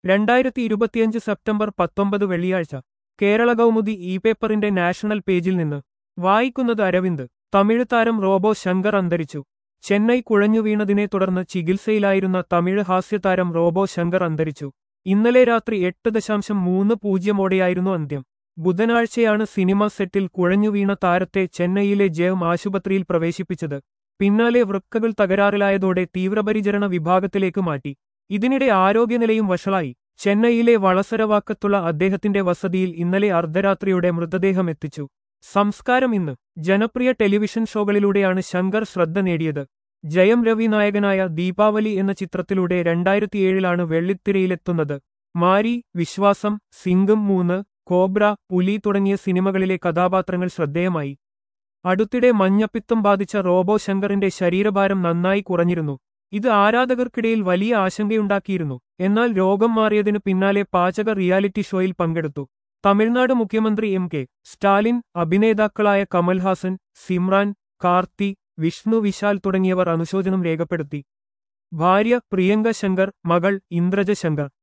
രണ്ടായിരത്തി ഇരുപത്തിയഞ്ച് സെപ്റ്റംബർ പത്തൊമ്പത് വെള്ളിയാഴ്ച കേരള കൗമുദി ഇ പേപ്പറിന്റെ നാഷണൽ പേജിൽ നിന്ന് വായിക്കുന്നത് അരവിന്ദ് തമിഴ് താരം റോബോ ശങ്കർ അന്തരിച്ചു ചെന്നൈ കുഴഞ്ഞു വീണതിനെ തുടർന്ന് ചികിത്സയിലായിരുന്ന തമിഴ് ഹാസ്യതാരം റോബോ ശങ്കർ അന്തരിച്ചു ഇന്നലെ രാത്രി എട്ട് ദശാംശം മൂന്ന് പൂജ്യമോടെയായിരുന്നു അന്ത്യം ബുധനാഴ്ചയാണ് സിനിമ സെറ്റിൽ കുഴഞ്ഞു വീണ താരത്തെ ചെന്നൈയിലെ ജയം ആശുപത്രിയിൽ പ്രവേശിപ്പിച്ചത് പിന്നാലെ വൃക്കകൾ തകരാറിലായതോടെ തീവ്രപരിചരണ വിഭാഗത്തിലേക്ക് മാറ്റി ഇതിനിടെ ആരോഗ്യനിലയും വഷളായി ചെന്നൈയിലെ വളസരവാക്കത്തുള്ള അദ്ദേഹത്തിന്റെ വസതിയിൽ ഇന്നലെ അർദ്ധരാത്രിയോടെ മൃതദേഹം എത്തിച്ചു സംസ്കാരം ഇന്ന് ജനപ്രിയ ടെലിവിഷൻ ഷോകളിലൂടെയാണ് ശങ്കർ ശ്രദ്ധ നേടിയത് ജയം രവി നായകനായ ദീപാവലി എന്ന ചിത്രത്തിലൂടെ രണ്ടായിരത്തിയേഴിലാണ് വെള്ളിത്തിരയിലെത്തുന്നത് മാരി വിശ്വാസം സിംഗം മൂന്ന് കോബ്ര പുലി തുടങ്ങിയ സിനിമകളിലെ കഥാപാത്രങ്ങൾ ശ്രദ്ധേയമായി അടുത്തിടെ മഞ്ഞപ്പിത്തം ബാധിച്ച റോബോ ശങ്കറിന്റെ ശരീരഭാരം നന്നായി കുറഞ്ഞിരുന്നു ഇത് ആരാധകർക്കിടയിൽ വലിയ ആശങ്കയുണ്ടാക്കിയിരുന്നു എന്നാൽ രോഗം മാറിയതിനു പിന്നാലെ പാചക റിയാലിറ്റി ഷോയിൽ പങ്കെടുത്തു തമിഴ്നാട് മുഖ്യമന്ത്രി എം കെ സ്റ്റാലിൻ അഭിനേതാക്കളായ കമൽഹാസൻ സിമ്രാൻ കാർത്തി വിഷ്ണു വിശാൽ തുടങ്ങിയവർ അനുശോചനം രേഖപ്പെടുത്തി ഭാര്യ പ്രിയങ്ക ശങ്കർ മകൾ ഇന്ദ്രജ ശങ്കർ